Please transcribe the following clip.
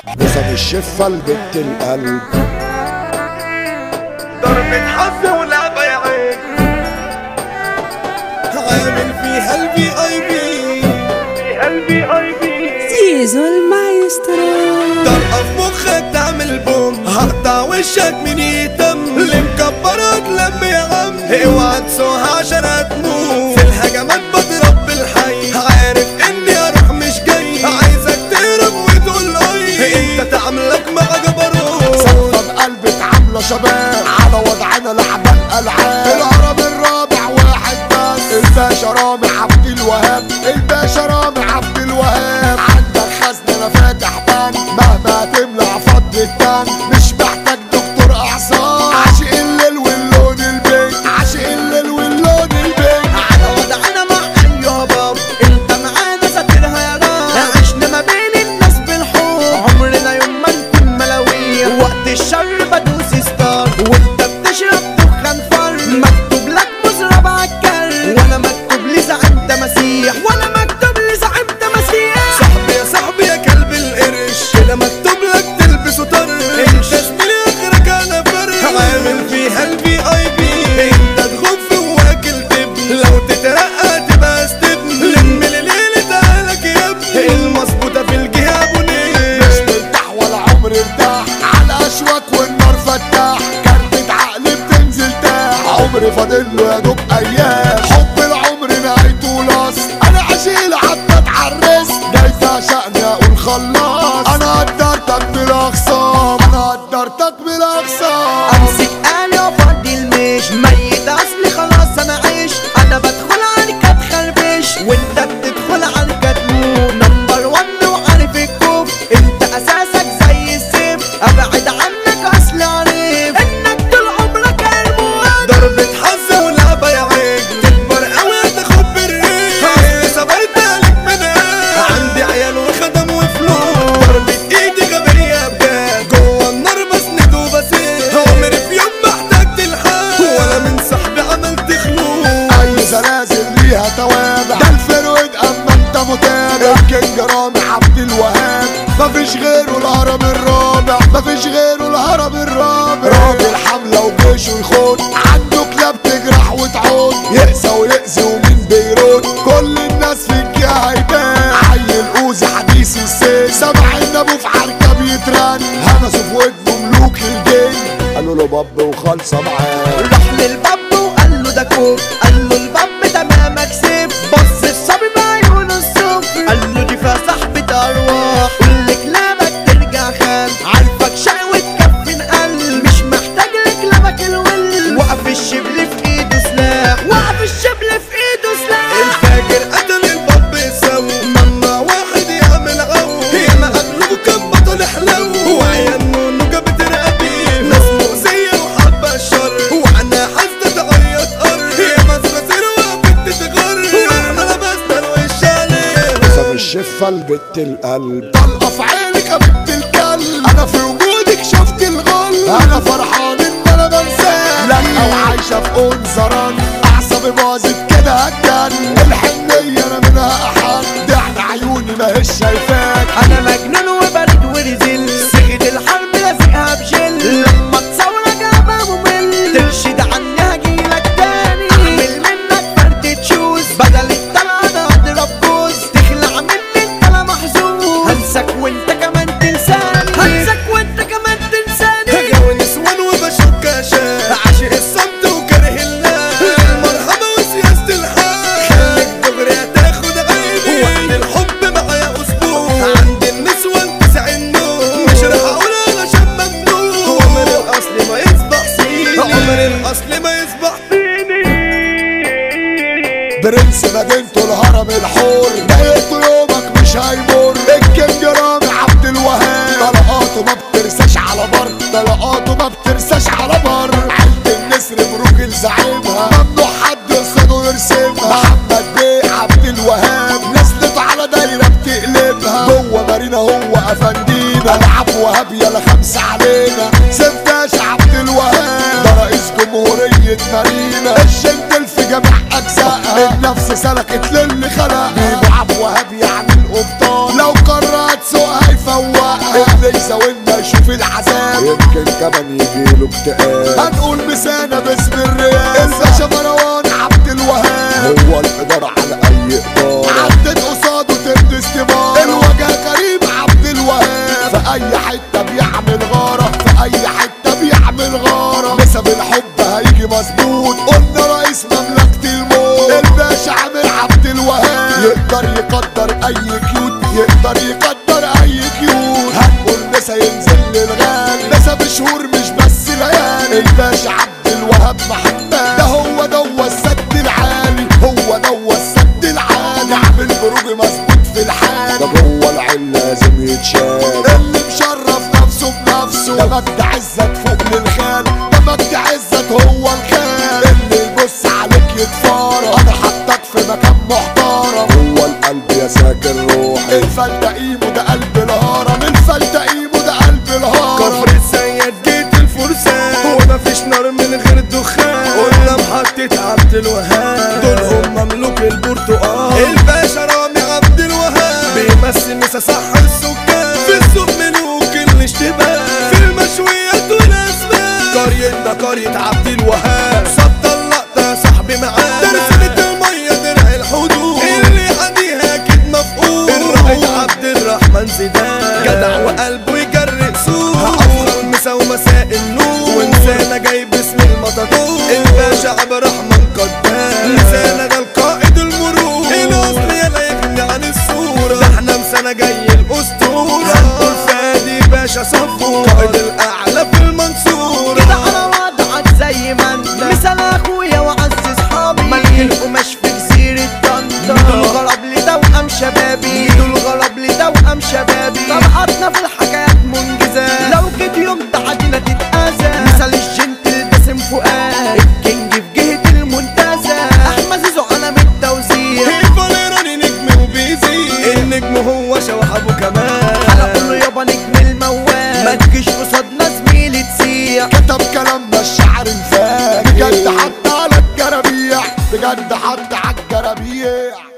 نظام الشفة البت القلب ضربة حظ ولعبة يا عين عامل فيها البي اي بي فيها البي اي بي زيزو المايسترو طرقة في مخك تعمل بوم هقطع وشك من يتم اللي مكبرك لم يا عم اوعى تسوها عشان هتموت في الهجمات بضرب بالحي عارف اني اروح مش جاي عايزك تهرب وتقول اي انت تعملك مع جبروت صفة بقلبك عاملة شباب على وضعنا لعبة الألعاب الهرم الرابع واحد بس الباشا رامي عبد الوهاب الباشا رامي عبد الوهاب عندك خزنة أنا فاتح بان مهما تملى فض التان مش محتاج دكتور أعصاب عاشق الليل واللون البيت عاشق الليل واللون البيت على وضعنا مع ايوبا انت معانا ساترها يا نار عشنا ما بين الناس بالحب عمرنا يوم ما نكون ملاوية وقت الشر بدوس ستار وانت بتشرب دخان فر مكتوب لك مزرب عالكر وانا مكتوب لي زعيم مسيح وانا مكتوب لي زعيم مسيح صاحبي يا صاحبي يا كلب القرش كده مكتوب لك تلبسه طر انت زميلي اخرك انا فرق عامل فيها البي اي بي انت تغف واكل دب لو تترقى تبقى ستبن لم ليلة تعالك يا ابني المظبوطة في الجهة مش بنية مرتاح ولا عمري ارتاح على اشواك والنار فتاح كارتة عقل بتنزل تاح عمري فاضل له يا دوب ايام حب العمر نهايته لاص انا عشيل حتى اتعرس جاي شأني اقول خلاص انا قدرتك بالاخصام انا قدرتك بالاخصام امسك آلي وافضي المش ميت اصلي خلاص انا عيش انا بدخل عليك اتخربش وانت بتدخل عليك تموت نمبر ون وعارف الكوف انت اساسك زي السيف ابعد عنك اصل عارف انك طول عمرك الموت ضربة حظ ولعبة يا عجل تكبر قوي تاخد بالريح اصل صبرت عليك من ايه عندي عيال وخدم وفلوس ضربة ايدي غبية بجد جوه النار بسند وبسيح عمري في يوم ما احتجت الحق ولا من صاحبي عملت خلوق اي زلازل ليها توابع ده الفرويد اما انت متابع كينج رامي عبد الوهاب مفيش غيره الهرم الرابع مفيش غيره الهرم الرابع راجل حملة وجيشه يخون عنده كلاب تجرح وتعود يقسى ويأذي ومين بيرود كل الناس في الجهة هيبان عيل اوزي حديث السيف سمع ان ابوه في حركة بيترن همسوا في ودنه ملوك الجن قالوا له باب وخالصة معاه راح للباب وقال له ده كوب قال له الباب تمامك سيف بص الصبي بعيونه الصفر قال له دي فيها صاحبة ارواح كل كلامك ترجع خان عارفك شقي وتكفن قلب مش محتاج لكلامك الول وقف الشبل في ايده سلاح وقف الشبل في ايده سلاح الفاجر قتل الباب يسوي مما واحد يعمل عو ياما قبله كان بطل حلو وعيال نونو جابت رقبيه ناس مؤذية وحابة الشر وانا حاسة تعيط قر يا مسرسير وقفت تتغر واحنا لبسنا الوش عليه نظام الشفة البت القلب طلقة في عينك يا بنت الكلب انا في وجودك شفت الغل انا فرحان ان انا بنساك لا وعايشة في انظران اعصابي باظت كده هتجن الحنية انا منها احن ده احنا عيوني ما هيش شايفاك انا مجنون وبرد ورزل صيغة الحرب لازقها بجل لما تصورك ابقى ممل ترشد عني هجيلك تاني اعمل منك فرد تشوز بدل الطلعة انا اضرب جوز تخلع مني انت لا محظوظ هنسك وانت كمان تنساني هنسك وانت كمان تنساني هجاوي نسوان وبشك اشياء عاشق الصمت وكاره الله المرحبا وسياسة الحال خليك دغري هتاخد عيني وقت الحب معايا اسبوع عند النسوان تسع النوم مش راح اقول علشان ممنوع عمر الاصل ما يصبح سيني عمر الاصل ما يصبح برنس مدينته الهرم الحور دقيقته يومك مش هيمر الكينج رامي عبد الوهاب طلقاته ما بترساش على بر طلقاته ما بترساش على بر عند النسر ملوك الزعيمها ممنوع حد يصيده يرسمها محمد بيه عبد الوهاب نزلت على دايره بتقلبها جوه مارينا هو افندينا العب وهاب يلا خمسه علينا سفتاش عبد الوهاب ده رئيس جمهوريه مارينا الجنتل في جميع اجزائها النفس سلكت للي خلقها بيبو عبد وهاب يعمل قبطان لو قررت سوقها يفوقها ابن اللي يزاولنا يشوف العذاب يمكن كمان يجيله اكتئاب هنقول مسانا باسم الرياسة الباشا مروان عبد الوهاب هو الإدارة على أي إدارة عدت قصاده ترد استمارة الوجه كريم عبد الوهاب في أي حتة بيعمل غارة في أي حتة بيعمل غارة نسب الحب هيجي مظبوط قلنا رئيس مملكة الموت الباشا عامر عبد الوهاب يقدر يقدر أي كيوت يقدر يقدر أي كيوت هنقول نسا ينزل للغالي نسا بشهور مش بس ليالي الباشا عبد الوهاب محمد ده هو دوا السد العالي هو دوا السد العالي عامل بروج مظبوط في الحال ده جوه العين لازم يتشال اللي مشرف نفسه بنفسه ده مجد عزت فوق للخال ده مجد عزت هو الخال اللي يبص عليك يتفارق انا حطك في مكان محترم هو القلب يا ساكن روحي الفلتقيمه ده قلب الهرم الفلتقيمه ده قلب الهرم كفر السيد جيت الفرسان هو مفيش نار من غير دخان قلنا محطة عبد الوهاب دول هم مملوك البرتقال الباشا رامي عبد الوهاب بيمثل مسا صح السكان في السوق ملوك الاشتباه في المشويات والاسماك قريتنا قرية عبد الوهاب صد اللقطة يا صاحبي معاه درسنة المية درع الحدود اللي حديها اكيد مفقود الرائد عبد الرحمن زيدان جدع وقلبه يجري سوق عصر المسا ومساء النور وانسانة جاي باسم المطاطور الباشا عبد الرحمن قدام لسانة ده القائد المرور الاصل يلا يغني عن الصورة ده احنا مسانة جاي الاسطورة هنقول فادي باشا صفور قائد الاعلى في المنصورة كده على وضعك زي ما انت مثال اخويا وعز اصحابي ملك القماش في جزيرة طنطا ميدو الغرب لتوأم شبابي ميدو الغرب لتوأم شبابي طلعتنا في الحكايات منجزة لو جيت يوم تعدينا تتأذى مثال الجنتل باسم فؤاد الكينج في جهة المنتزه احمد زيزو علم التوزيع الفاليراني نجم وبيزيد النجم هو شوح ابو كمال على كله يابا نجم الموال ما تجيش قصادنا زميلي تسيح كتب كلامنا الشعر الفاك بجد حتى على الجرابيع بجد حتى على الجرابيع